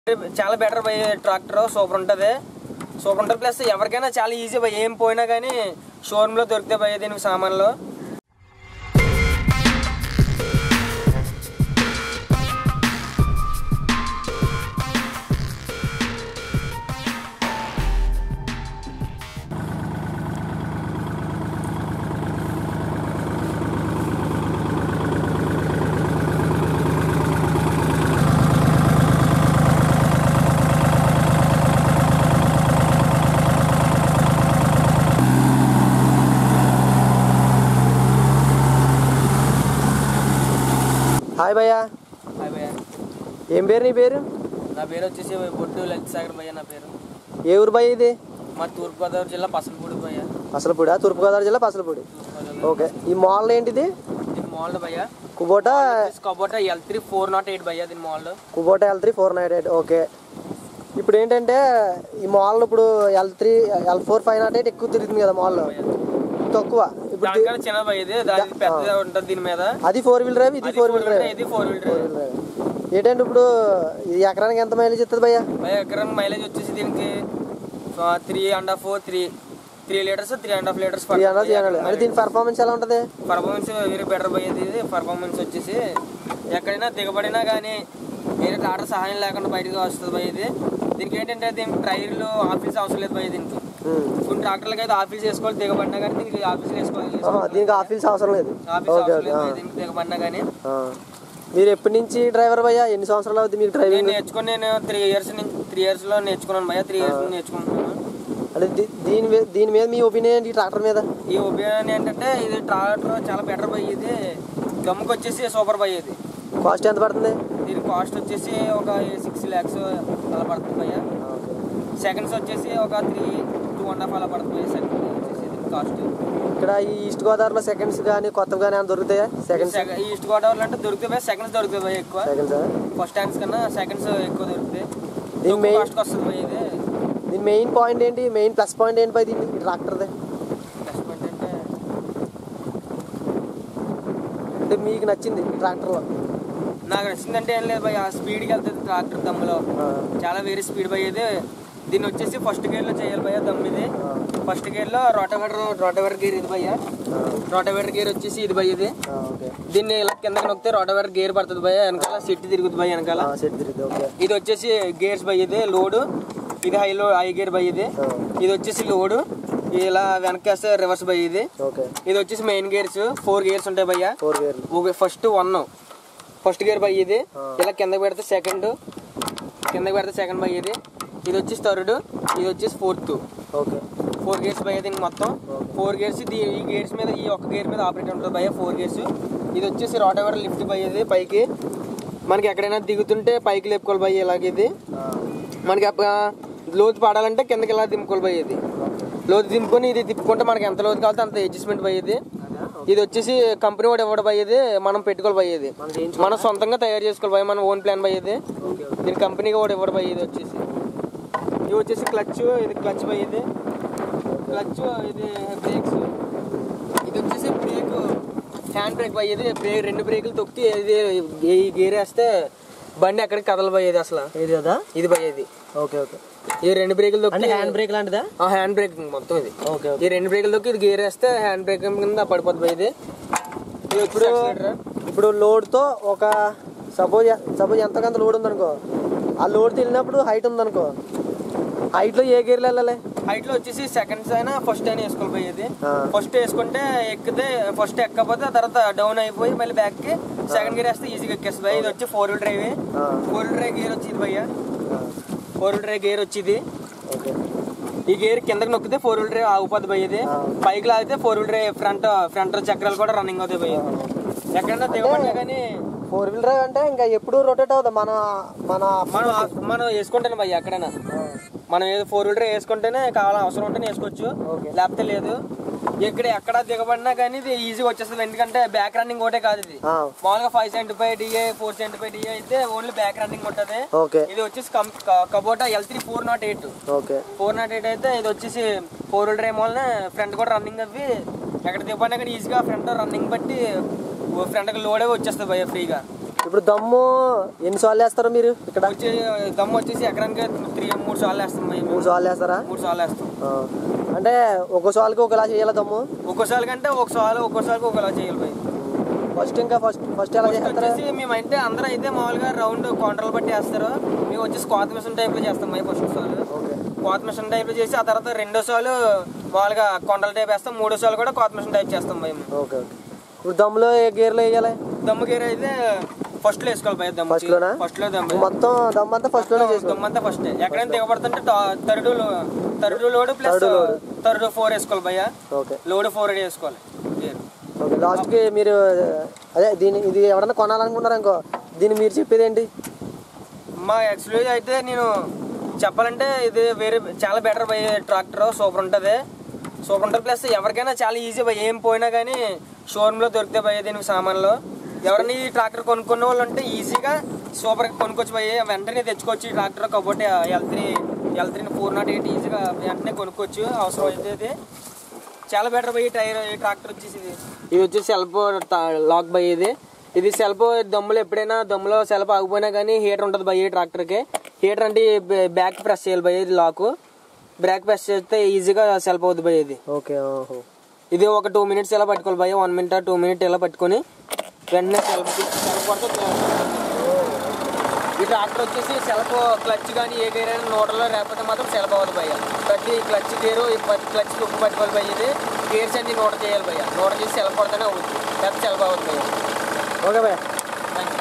చాలా బెటర్ భయ tractor super ఉంటుంది సూపర్ ఉంటుంది ప్లస్ ఎవరికైనా చాలా ఈజీ భయ ఏం పోయినా కానీ షోరూంలో దొరుకుతాయి భయ దీనికి సామాన్లు హాయ్ భయ్యా హాయ్ భయ్య ఏం పేరు నీ పేరు నా పేరు వచ్చేసి బొట్టు లలిత సాగర్ భయ్య నా పేరు ఏ ఊరు భయ్య ఇది మా తూర్పుగోదావరి జిల్లా పసలపూడి భయ్య అసలుపూడా తూర్పుగోదావరి జిల్లా పసలపూడి తూర్పుగోదావరి ఓకే ఈ మోడల్ ఏంటిది దీని మోడల్ భయ్య Kubota Kubota L three four nought eight భయ్య దీని మోడల్ Kubota L three four nine eight okay ఇప్పుడు ఏంటంటే ఈ మోడల్ ఇప్పుడు L three L four five nought eight ఎక్కువ తిరుగుతుంది కదా మోడల్ తక్కువ ఇప్పుడు ది- దానికన్నా చిన్న భయ్య ఇది దాని పెద్దగా ఉంటుంది దీని మీద అది ఫోర్ వీల్ డ్రైవ్ ఇది అది ఫోర్ వీల్ డ్రైవ్ ఇది ఫోర్ వీల్ డ్రైవ్ ఏంటంటే ఇప్పుడు ఇది ఎకరానికి ఎంత మైలేజ్ ఇస్తుంది భయ్యా భయ్య ఎకరానికి మైలేజ్ వచ్చేసి దీనికి three and half three three litres three and half litres three hundred three hundred అంటే దీని పర్ఫార్మెన్స్ ఎలా ఉంటుంది పర్ఫార్మెన్స్ వెరీ బెటర్ పోయేది ఇది పర్ఫార్మెన్స్ వచ్చేసి ఎక్కడైనా దిగబడినా కానీ వేరే ఆర్డర్ సహాయం లేకుండా బయటకు వస్తుంది పోయి ఇది దీనికి ఏంటంటే దీనికి టైర్లు ఆఫీస్ అవసరం లేదు పోయి దీనికి ఉమ్. కొన్ని ట్రాక్టర్లకి అయితే ఆఫీస్ చేసుకోవాలి దిగబడినా కానీ దీనికి ఆఫీస్ వేసుకోవాలి ఆహా, దీనికి ఆఫీస్ అవసరం లేదు ఆఫీస్ ఓకే అవసరం ఓకే లేదు ఆ. పోయి దీనికి దిగబడినా కానీ ఆ. మీరు ఎప్పటి నుంచి డ్రైవర్ భయ్యా ఎన్ని సంవత్సరాలు అవుతుంది మీకు నేను డ్రైవింగ్ నేర్చుకుని నేను త్రీ ఇయర్స్ నుంచి త్రీ ఇయర్స్ లో నేర్చుకున్నాను భయ్య త్రీ ఇయర్స్ నేర్చుకుంటున్నాను అంటే దీ- దీని మీద దీని మీద మీ ఒపీనియన్ ఏంటి ఈ ట్రాక్టర్ మీద ఈ ఒపీనియన్ ఏంటంటే ఇది ట్రాక్టర్ చాలా బెటర్ పోయి ఇది గమ్ముకి వచ్చేసి సూపర్ పోయి ఇది కాస్ట్ ఎంత పడుతుంది దీని కాస్ట్ వచ్చేసి ఒక సిక్స్ ల్యాక్స్ అలా పడుతుంది భయ్య సెకండ్స్ వచ్చేసి ఒక త్రీ టూ అండ్ హాఫ్ అలా పడుతుంది సెకండ్ వచ్చేసి దీని కాస్ట్ ఇక్కడ ఈ ఈస్ట్ గోదావరిలో సెకండ్స్ కానీ కొత్తవి కానీ ఏమైనా దొరుకుతాయా సెకండ్స్ ఈస్ట్ గోదావరిలో అంటే దొరుకుతాయి భయ్య సెకండ్స్ దొరుకుతాయి భయ్య ఎక్కువ సెకండ్స్ ఫస్ట్ హ్యాండ్స్ కన్నా సెకండ్స్ ఎక్కువ దొరుకుతాయి దీని తక్కువ main- కాస్ట్కి వస్తుంది భయ్య ఇది దీని మెయిన్ పాయింట్ ఏంటి మెయిన్ ప్లస్ పాయింట్ ఏంటి పై దీని ట్రాక్టర్ది ప్లస్ పాయింట్ అంటే అంటే మీకు నచ్చింది ఈ ట్రాక్టర్లో నాకు నచ్చిందంటే ఏం లేదు భయ్య స్పీడ్కి వెళ్తుంది ట్రాక్టర్ దమ్ములో చాలా వేరే స్పీడ్ పోయేది దీన్ని వచ్చేసి ఫస్ట్ గేర్లో చేయాలి భయ్య దమ్ ఇది ఫస్ట్ గేర్లో రోటవేటర్ రోటవేటర్ గేర్ ఇది భయ్య రోటవేటర్ గేర్ వచ్చేసి ఇది భయ్య ఇది ఓకే దీన్ని ఇలా కిందకి నొక్కితే రోటవేటర్ గేర్ పడుతుంది భయ్య వెనకాల సిట్ తిరుగుతుంది భయ్య వెనకాల సెట్ తిరిగింది ఓకే ఇది వచ్చేసి గేర్స్ భయ్య ఇది లోడు ఇది హై లో హై గేర్ భయ్య ఇది ఇది వచ్చేసి లోడు ఇలా వెనకేస్తే రివర్స్ భయ్య ఇది ఓకే ఇది వచ్చేసి మెయిన్ గేర్స్ ఫోర్ గేర్స్ ఉంటాయి భయ్య ఫోర్ గేర్లు ఒక ఫస్ట్ వన్ ఫస్ట్ గేర్ బై ఇది ఇలా కిందకి పెడితే సెకండ్ కిందకి పెడితే సెకండ్ బై ఇది ఇది వచ్చేసి థర్డ్ ఇది వచ్చేసి ఫోర్త్ ఓకే ఫోర్ గేర్స్ బై దీనికి మొత్తం ఫోర్ గేర్స్ ఇది ఈ గేర్స్ మీద ఈ ఒక్క గేర్ మీద ఆపరేట్ ఉంటుంది భయ్య ఫోర్ గేర్స్ ఇది వచ్చేసి రోటవర్ లిఫ్ట్ బై ఇది పైకి మనకి ఎక్కడైనా దిగుతుంటే పైకి లేపుకోవాలి భయ్య ఇలాగ ఇది మనకి అప్ప లోతు పడాలంటే కిందకి ఇలా దింపుకోవాలి భయ్య ఇది లోతు దింపుకొని ఇది తిప్పుకుంటే మనకి ఎంత లోతు కావాలంటే అంత అడ్జస్ట్మెంట్ పోయేది ఇది వచ్చేసి కంపెనీ వాడు ఇవ్వడం పోయేది మనం పెట్టుకోవాలి పోయేది మనం సొంతంగా తయారు చేసుకోవాలి పోయి మన ఓన్ ప్లాన్ పోయేది దీని కంపెనీగా కూడా ఇవ్వడం పోయేది వచ్చేసి ఇది వచ్చేసి క్లచ్ ఇది క్లచ్ పోయేది క్లచ్ ఇది బ్రేక్స్ ఇది వచ్చేసి బ్రేక్ హ్యాండ్ బ్రేక్ పోయేది బ్రేక్ రెండు బ్రేకులు తొక్కి ఇది ఈ గేర్ వేస్తే బండి ఎక్కడికి కదలబోయేది అసలు ఇది కదా ఇది పోయేది ఓకే ఓకే ఈ రెండు బ్రేకులు అంటే తొక్కి హ్యాండ్ బ్రేక్ లాంటిదా ఆ హ్యాండ్ బ్రేక్ మొత్తం ఇది ఓకే ఈ రెండు బ్రేకులు తొక్కి ఇది గేర్ వేస్తే హ్యాండ్ బ్రేక్ కింద పడిపోతుంది ఇది ఇది ఇప్పుడు ఇప్పుడు ఇప్పుడు లోడ్తో ఒక సపోజ్ సపోజ్ ఎంత కొంత లోడ్ ఉందనుకో ఆ లోడ్ వెళ్ళినప్పుడు హైట్ ఉందనుకో హైట్లో ఏ గేర్లు వెళ్ళాలి హైట్ లో వచ్చేసి సెకండ్స్ అయినా ఫస్ట్ అయినా వేసుకోవాలి పోయేది ఆ. ఫస్ట్ వేసుకుంటే ఎక్కితే ఫస్ట్ ఎక్కకపోతే ఆ తర్వాత డౌన్ అయిపోయి మళ్ళీ బ్యాక్ కి సెకండ్ గేర్ వేస్తే ఈజీగా ఎక్కేస్తుంది భయ్య. ఇది వచ్చి ఫోర్ వీల్ డ్రైవ్ ఆ. ఫోర్ వీల్ డ్రైవ్ గేర్ వచ్చింది భయ్య ఫోర్ వీల్ డ్రైవ్ గేర్ వచ్చింది ఓకే ఈ గేర్ కిందకి నొక్కితే ఫోర్ వీల్ డ్రైవ్ ఆగిపోద్ది పోయేది ఆ. పైకి లాగితే four wheel drive front front చక్రాలు కూడా రన్నింగ్ అవుతాయి పోయేది ఎక్కడైనా దిగబడినా కానీ ఫోర్ వీల్ డ్రైవ్ అంటే ఇంకా ఎప్పుడు రొటేట్ అవుతుంది మన మన మనం మనం వేసుకుంటాను భయ్య ఎక్కడైనా మనం ఏదో ఫోర్ వీలర్ వేసుకుంటేనే కావాల అవసరం ఉంటేనే వేసుకోవచ్చు Okay. లేకపోతే లేదు ఇక్కడ ఎక్కడ దిగబడినా కానీ ఇది ఈజీగా వచ్చేస్తుంది ఎందుకంటే బ్యాక్ రన్నింగ్ ఒకటే కాదు ఇది ఆ, మామూలుగా five seventy five DI four seventy five DI అయితే ఓన్లీ బ్యాక్ రన్నింగ్ ఉంటుంది ఓకే ఇది వచ్చేసి కం- క- Kubota L three four nought eight okay four nought eight అయితే ఇది వచ్చేసి ఫోర్ వీలర్ ఏమో ఫ్రంట్ కూడా రన్నింగ్ అవి ఎక్కడ దిగబడినా కానీ ఈజీగా ఫ్రంట్ రన్నింగ్ బట్టి ఫ్రంట్కి లోడే వచ్చేస్తుంది భయ్య ఫ్రీగా ఇప్పుడు దమ్ము ఎన్ని సార్లు వేస్తారు మీరు ఇక్కడ వచ్చి దమ్ము వచ్చేసి ఎకరానికి త్రీ మూడు సార్లు వేస్తాం భయ్య మేము. మూడు సార్లు వేస్తారా మూడు సార్లు వేస్తాం ఆ. అంటే ఒక్కో సార్కి ఒకలా చేయాలి దమ్ము ఒక్కోసారి కంటే ఒకసారి ఒక్కోసారికి ఒకలా చేయాలి భయ్య ఫస్ట్ ఇంకా ఫస్ట్ ఫస్ట్ ఎలా ఫస్ట్ చేస్తారా వచ్చేసి మేము అంటే అందరూ అయితే మామూలుగా రౌండ్ కౌంటర్లు బట్టి వేస్తారు మేము వచ్చేసి కోత మిషన్ టైప్ లో చేస్తాం భయ్య ఫస్ట్ సార్లు ఓకే కోత మిషన్ టైప్ లో చేసి ఆ తర్వాత రెండో సార్లు మామూలుగా కొండల టైప్ వేస్తాం మూడో సార్లు కూడా కోత మిషన్ టైప్ చేస్తాం భయ్య మేము ఓకే ఓకే ఇప్పుడు దమ్ములో ఏ గేర్లో వేయాలి దమ్ము గేర్ అయితే ఫస్ట్ లో వేసుకోవాలి భయ్య దమ్ము First లోనా? ఫస్ట్ లో దమ్ము మొత్తం దమ్ అంతా ఫస్ట్ లోనే చేసుకోవాలి దమ్ము అంతా ఫస్ట్ ఎక్కడైనా దిగబడుతుంటే ట- థర్డ్ లో- third load plus third load. Third four వేసుకోవాలి భయ్య ఓకే లోడ్ ఫోర్ వేసుకోవాలి గేర్ ఓకే లాస్ట్కి మీరు అదే దీని ఇది ఎవరైనా కొనాలనుకుంటారా ఇంకో దీన్ని మీరు చెప్పేది ఏంటి మా యాక్చువల్లీ అయితే నేను చెప్పాలంటే ఇది వేరే చాలా బెటర్ బై ట్రాక్టర్ సూపర్ ఉంటుంది సూపర్ ఉంటుంది ప్లస్ ఎవరికైనా చాలా ఈజీ బై ఏం పోయినా కానీ షోరూంలో దొరికితే భయ దీనికి సామాన్లు ఎవరైనా ఈ ట్రాక్టర్ కొనుక్కున్న వాళ్ళు ఉంటే ఈజీగా సూపర్ కొనుక్కోవచ్చు భయ వెంటనే తెచ్చుకోవచ్చు ఈ ట్రాక్టర్ కాబట్టి L three L three four nought eight ఈజీగా వెంటనే కొనుక్కోవచ్చు అవసరం అయితే ఇది చాలా బెటర్ బై టైర్ ఈ ట్రాక్టర్ వచ్చేసి ఇది ఇది వచ్చేసి సెల్ఫ్ లాక్ బై ఇది ఇది సెల్ఫ్ దమ్ములు ఎప్పుడైనా దమ్ములో సెల్ఫ్ ఆగిపోయినా కానీ హీటర్ ఉంటుంది బై ఈ ట్రాక్టర్కి హీటర్ అంటే బ్యాక్ ప్రెస్ చేయాలి బై ఇది లాక్ బ్రేక్ ప్రెస్ చేస్తే ఈజీగా సెల్ఫ్ అవుతుంది బై ఇది ఓకే ఓహో ఇది ఒక టూ మినిట్స్ ఇలా పట్టుకోవాలి భయ వన్ మినిట్ టూ మినిట్ ఇలా పట్టుకొని వెంటనే సెల్ఫ్ సెల్ఫ్ కొడితే ఈ ట్రాక్టర్ వచ్చేసి సెల్ఫ్ క్లచ్ కానీ ఏ గేర్ అయినా నోటలో లేకపోతే మాత్రం సెల్ఫ్ అవ్వదు భయ్య ప్రతి క్లచ్ గేరు ఈ ప్రతి క్లచ్ ఉప్పు పట్టుకోవాలి భయ్య ఇది గేర్స్ అన్ని నోట చేయాలి భయ్య నోట చేసి సెల్ఫ్ కొడితేనే అవుతుంది లేకపోతే సెల్ఫ్ అవ్వదు భయ్య ఓకే బాయ్ థ్యాంక్ యూ